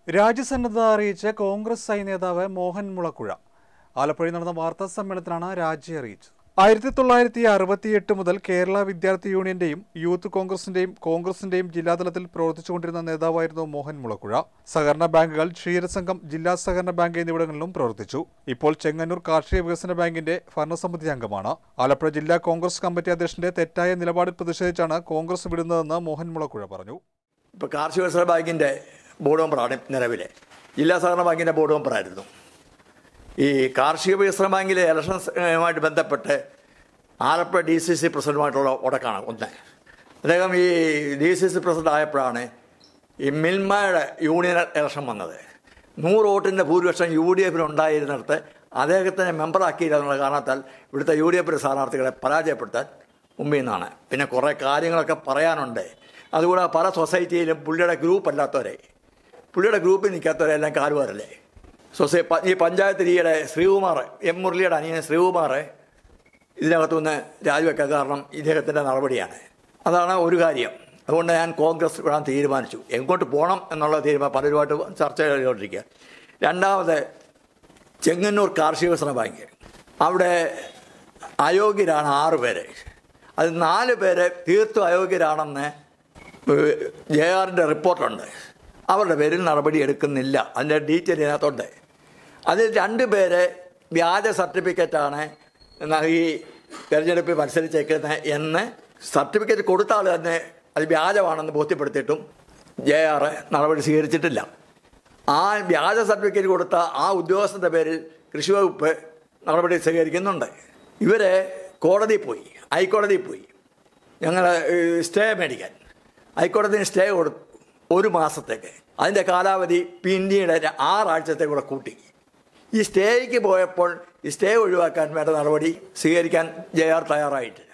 രാജ്യസന്നദ്ധത അറിയിച്ച് കോൺഗ്രസ് ഐ നേതാവ് മോഹൻ മുളക്കുഴ ആലപ്പുഴയിൽ നടന്ന വാർത്താ സമ്മേളനത്തിലാണ് രാജി അറിയിച്ചത് ആയിരത്തി തൊള്ളായിരത്തി അറുപത്തിയെട്ട് മുതൽ കേരള വിദ്യാർത്ഥി യൂണിയന്റെയും യൂത്ത് കോൺഗ്രസിന്റെയും കോൺഗ്രസിന്റെയും ജില്ലാതലത്തിൽ പ്രവർത്തിച്ചുകൊണ്ടിരുന്ന നേതാവായിരുന്നു മോഹൻ മുളക്കുഴ സഹകരണ ബാങ്കുകൾ ക്ഷീരസംഘം ജില്ലാ സഹകരണ ബാങ്ക് എന്നിവിടങ്ങളിലും പ്രവർത്തിച്ചു ഇപ്പോൾ ചെങ്ങന്നൂർ കാർഷിക വികസന ബാങ്കിന്റെ ഭരണസമിതി അംഗമാണ് ആലപ്പുഴ ജില്ലാ കോൺഗ്രസ് കമ്മിറ്റി അധ്യക്ഷന്റെ തെറ്റായ നിലപാടിൽ പ്രതിഷേധിച്ചാണ് കോൺഗ്രസ് വിടുന്നതെന്ന് മോഹൻ മുളക്കുഴ പറഞ്ഞു ഇപ്പോൾ കാർഷിക വികസന ബാങ്കിൻ്റെ ബോർഡ് മെമ്പറാണ് നിലവിലെ ജില്ലാ സഹകരണ ബാങ്കിൻ്റെ ബോർഡ് മെമ്പറായിരുന്നു ഈ കാർഷിക വികസന ബാങ്കിലെ ഇലക്ഷനുമായിട്ട് ബന്ധപ്പെട്ട് ആലപ്പുഴ ഡി സി സി പ്രസിഡന്റുമായിട്ടുള്ള ഉടക്കാണ് ഒന്ന് അദ്ദേഹം ഈ ഡി സി സി പ്രസിഡന്റ് ആയപ്പോഴാണ് ഈ മിൽമയുടെ യൂണിയൻ ഇലക്ഷൻ വന്നത് നൂറ് വോട്ടിൻ്റെ ഭൂരിപക്ഷം യു ഡി എഫിൽ ഉണ്ടായിരുന്നിടത്ത് അദ്ദേഹത്തിനെ മെമ്പറാക്കിയിരുന്നുള്ള കാരണത്താൽ ഇവിടുത്തെ യു ഡി എഫിലെ സ്ഥാനാർത്ഥികളെ പരാജയപ്പെടുത്താൻ മുമ്പിൽ നിന്നാണ് പിന്നെ കുറേ കാര്യങ്ങളൊക്കെ പറയാനുണ്ട് അതുകൂടാതെ പല സൊസൈറ്റിയിലും പുള്ളിയുടെ ഗ്രൂപ്പ് അല്ലാത്തവരെ പുള്ളിയുടെ ഗ്രൂപ്പിൽ നിൽക്കാത്തവരെല്ലാം കാലുവാരല്ലേ സൊസൈ പ- ഈ പഞ്ചായത്ത് ഈയിടെ ശ്രീകുമാർ എം മുരളിയുടെ അനിയൻ ശ്രീകുമാർ ഇതിനകത്തുനിന്ന് രാജിവെക്കാൻ കാരണം ഇദ്ദേഹത്തിൻ്റെ നടപടിയാണ് അതാണ് ഒരു കാര്യം അതുകൊണ്ട് ഞാൻ കോൺഗ്രസ് വിടാൻ തീരുമാനിച്ചു എങ്ങോട്ട് പോകണം എന്നുള്ള തീരുമാനം പലരുമായിട്ട് ചർച്ച ചെയ്തുകൊണ്ടിരിക്കുക രണ്ടാമത് ചെങ്ങന്നൂർ കാർഷിക വികസന ബാങ്ക് അവിടെ അയോഗ്യരാണ് ആറ് പേര് അത് നാല് പേര് തീർത്തും അയോഗ്യരാണെന്ന് ജെ ആറിൻ്റെ റിപ്പോർട്ടുണ്ട് അവരുടെ പേരിൽ നടപടി എടുക്കുന്നില്ല അതിൻ്റെ ഡീറ്റെയിൽ ഇതിനകത്തുണ്ട് അതിൽ രണ്ട് പേര് വ്യാജ സർട്ടിഫിക്കറ്റാണ് ഈ തെരഞ്ഞെടുപ്പിൽ മത്സരിച്ചേക്കുന്നത് എന്ന് സർട്ടിഫിക്കറ്റ് കൊടുത്ത ആൾ തന്നെ അത് വ്യാജമാണെന്ന് ബോധ്യപ്പെടുത്തിയിട്ടും ജെ ആർ നടപടി സ്വീകരിച്ചിട്ടില്ല ആ വ്യാജ സർട്ടിഫിക്കറ്റ് കൊടുത്ത ആ ഉദ്യോഗസ്ഥൻ്റെ പേരിൽ കൃഷി വകുപ്പ് നടപടി സ്വീകരിക്കുന്നുണ്ട് ഇവരെ കോടതിയിൽ പോയി ഹൈക്കോടതിയിൽ പോയി ഞങ്ങൾ സ്റ്റേ മേടിക്കാൻ ഹൈക്കോടതിന് സ്റ്റേ കൊടുത്തു ഒരു മാസത്തേക്ക് അതിൻ്റെ കാലാവധി പിന്നീട് ര- ആറാഴ്ചത്തെ കൂടെ കൂട്ടി ഈ സ്റ്റേക്ക് പോയപ്പോൾ ഈ സ്റ്റേ ഒഴിവാക്കാൻ വേണ്ട നടപടി സ്വീകരിക്കാൻ ജെ ആർ തയ്യാറായിട്ട്